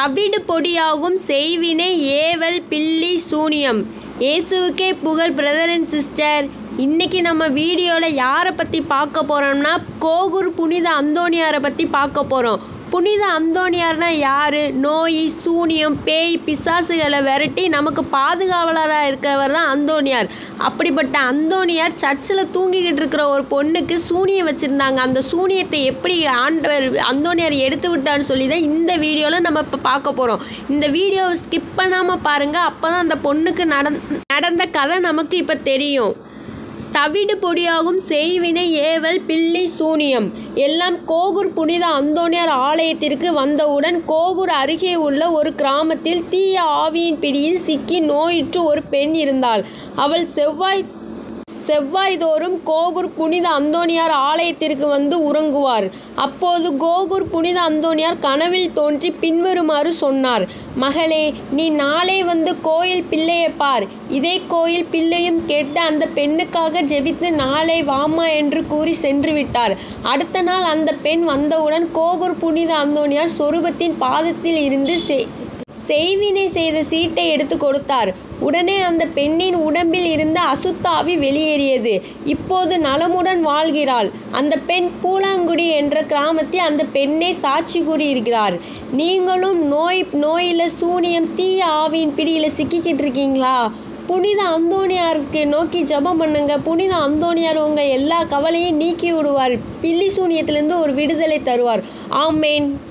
தவிடு பொடியாகும் செய்வினை ஏவல் பில்லி சூனியம் இயேசுவுக்கே புகழ் பிரதர் அண்ட் சிஸ்டர் இன்னைக்கு நம்ம வீடியோவில் யாரை பற்றி பார்க்க போகிறோம்னா கோகூர் புனித அந்தோணியாரை பற்றி பார்க்க போகிறோம் புனித அந்தோணியார்னா யார் நோய் சூனியம் பேய் பிசாசுகளை விரட்டி நமக்கு பாதுகாவலராக இருக்கிறவர் தான் அந்தோணியார் அப்படிப்பட்ட அந்தோணியார் சர்ச்சில் தூங்கிக்கிட்டு இருக்கிற ஒரு பொண்ணுக்கு சூனியம் வச்சுருந்தாங்க அந்த சூனியத்தை எப்படி ஆண்டவர் அந்தோணியார் எடுத்து விட்டான்னு சொல்லி தான் இந்த வீடியோவில் நம்ம இப்போ பார்க்க போகிறோம் இந்த வீடியோவை ஸ்கிப் பண்ணாமல் பாருங்கள் அப்போ தான் அந்த பொண்ணுக்கு நடந் நடந்த கதை நமக்கு இப்போ தெரியும் தவிடு பொடியாகும் செய்வினை ஏவல் பில்லி சூனியம் எல்லாம் கோகூர் புனித அந்தோணியார் ஆலயத்திற்கு வந்தவுடன் கோகூர் அருகே உள்ள ஒரு கிராமத்தில் தீய ஆவியின் பிடியில் சிக்கி நோயுற்று ஒரு பெண் இருந்தாள் அவள் செவ்வாய் செவ்வாய்தோறும் கோகூர் புனித அந்தோணியார் ஆலயத்திற்கு வந்து உறங்குவார் அப்போது கோகூர் புனித அந்தோணியார் கனவில் தோன்றி பின்வருமாறு சொன்னார் மகளே நீ நாளை வந்து கோயில் பிள்ளையை பார் இதே கோயில் பிள்ளையும் கேட்டு அந்த பெண்ணுக்காக ஜெபித்து நாளை வாமா என்று கூறி சென்று விட்டார் அடுத்த நாள் அந்த பெண் வந்தவுடன் கோகூர் புனித அந்தோணியார் சொரூபத்தின் பாதத்தில் இருந்து செ- செய்வினை செய்த சீட்டை எடுத்து கொடுத்தார் உடனே அந்த பெண்ணின் உடம்பில் இருந்த அசுத்தாவி வெளியேறியது இப்போது நலமுடன் வாழ்கிறாள் அந்த பெண் பூலாங்குடி என்ற கிராமத்தில் அந்த பெண்ணை சாட்சி கூறியிருக்கிறார் நீங்களும் நோய் நோயில் சூனியம் தீய ஆவியின் பிடியில் சிக்கிக்கிட்டு இருக்கீங்களா புனித அந்தோணியாருக்கு நோக்கி ஜெபம் பண்ணுங்க புனித அந்தோணியார் உங்கள் எல்லா கவலையும் நீக்கி விடுவார் பில்லி சூனியத்திலிருந்து ஒரு விடுதலை தருவார் ஆமேன்